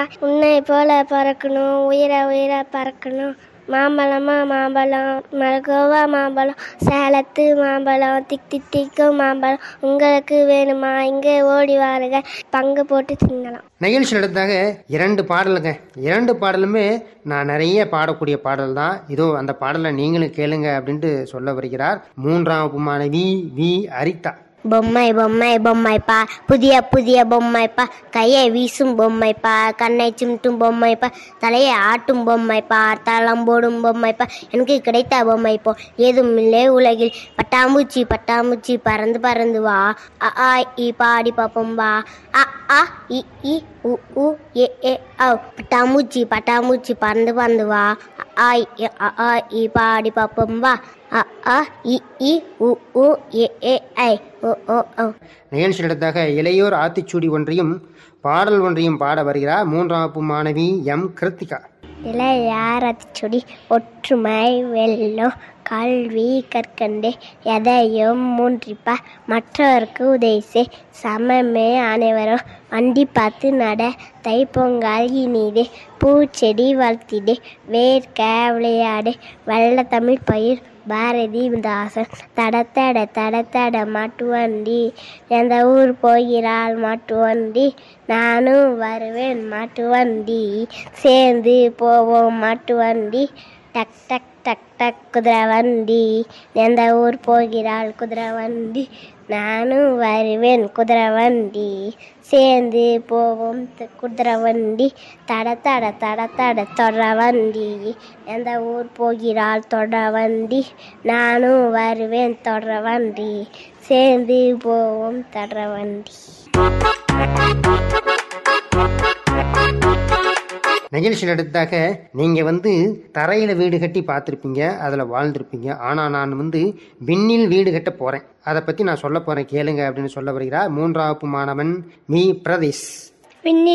உன்னை போல பறக்கணும் உயிர உயிர பறக்கணும் மாம்பழமா மாம்பழம் மல்கோவா மாம்பழம் சேலத்து மாம்பழம் திக் திக் திக்கும் மாம்பழம் உங்களுக்கு வேணுமா இங்கே ஓடி வாருங்க பங்கு போட்டு தின்னலாம் நிகழ்ச்சி நடத்தாக இரண்டு பாடலுங்க இரண்டு பாடலுமே நான் நிறைய பாடக்கூடிய பாடல் தான் இதோ அந்த பாடலை நீங்களும் கேளுங்க அப்படின்ட்டு சொல்ல வருகிறார் மூன்றாம் வகுப்பு மாணவி வி அரிதா பொம்மை பொம்மை பொம்மை பா புதிய புதிய பொம்மை பா கையை வீசும் பொம்மை பா கண்ணை சிமிட்டும் பொம்மை பா தலையை ஆட்டும் பொம்மை பா தளம் போடும் பொம்மை பா எனக்கு கிடைத்த பொம்மை போ ஏதும் இல்லை உலகில் பட்டாம்பூச்சி பட்டாம்பூச்சி பறந்து பறந்து வா அ ஆ இ பாடி பாப்போம் வா அ ஆ இ இ உ உ ஏ ஏ ஓ பட்டாம்பூச்சி பட்டாம்பூச்சி பறந்து பறந்து வா அ ஆ இ அ ஆ இ பாடி பாப்போம் வா அ ஆ இ இ உ உ ஏ ஏ ஐ ஓ ஓ ஓ நிகழ்ச்சி நடத்தாக இளையோர் ஆத்திச்சூடி ஒன்றையும் பாடல் ஒன்றையும் பாட வருகிறார் மூன்றாம் வகுப்பு மாணவி எம் கிருத்திகா இளையாரச்சொடி ஒற்றுமை வெல்லும் கல்வி கற்கண்டே எதையும் மூன்றிப்பா மற்றவருக்கு உதவி செய் சமமே அனைவரும் வண்டி பார்த்து நட தைப்பொங்கல் இனிது பூச்செடி வளர்த்திடு வேர்க்க விளையாடு வெள்ள தமிழ் பயிர் பாரதி தாசன் தட தட தட தட மாட்டு வண்டி எந்த ஊர் போகிறாள் மாட்டு வண்டி நானும் வருவேன் மாட்டு வண்டி சேர்ந்து போவோம் மாட்டு வண்டி டக் டக் டக் டக் குதிரை வண்டி எந்த ஊர் போகிறாள் குதிரை வண்டி நானும் வருவேன் குதிரை வண்டி சேர்ந்து போவோம் த- குதிரை வண்டி தட தட தட தட தொடர வண்டி எந்த ஊர் போகிறாள் தொடர வண்டி நானும் வருவேன் தொடர வண்டி சேர்ந்து போவோம் தொடர வண்டி நிகழ்ச்சி நடத்தாக நீங்கள் வந்து தரையில் வீடு கட்டி பார்த்துருப்பீங்க அதில் வாழ்ந்திருப்பீங்க ஆனால் நான் வந்து விண்ணில் வீடு கட்ட போகிறேன் அதை பற்றி நான் சொல்ல போகிறேன் கேளுங்க அப்படின்னு சொல்ல வருகிறார் மூன்றாம் வகுப்பு மாணவன் மீ பிரதேஷ் விண்ணி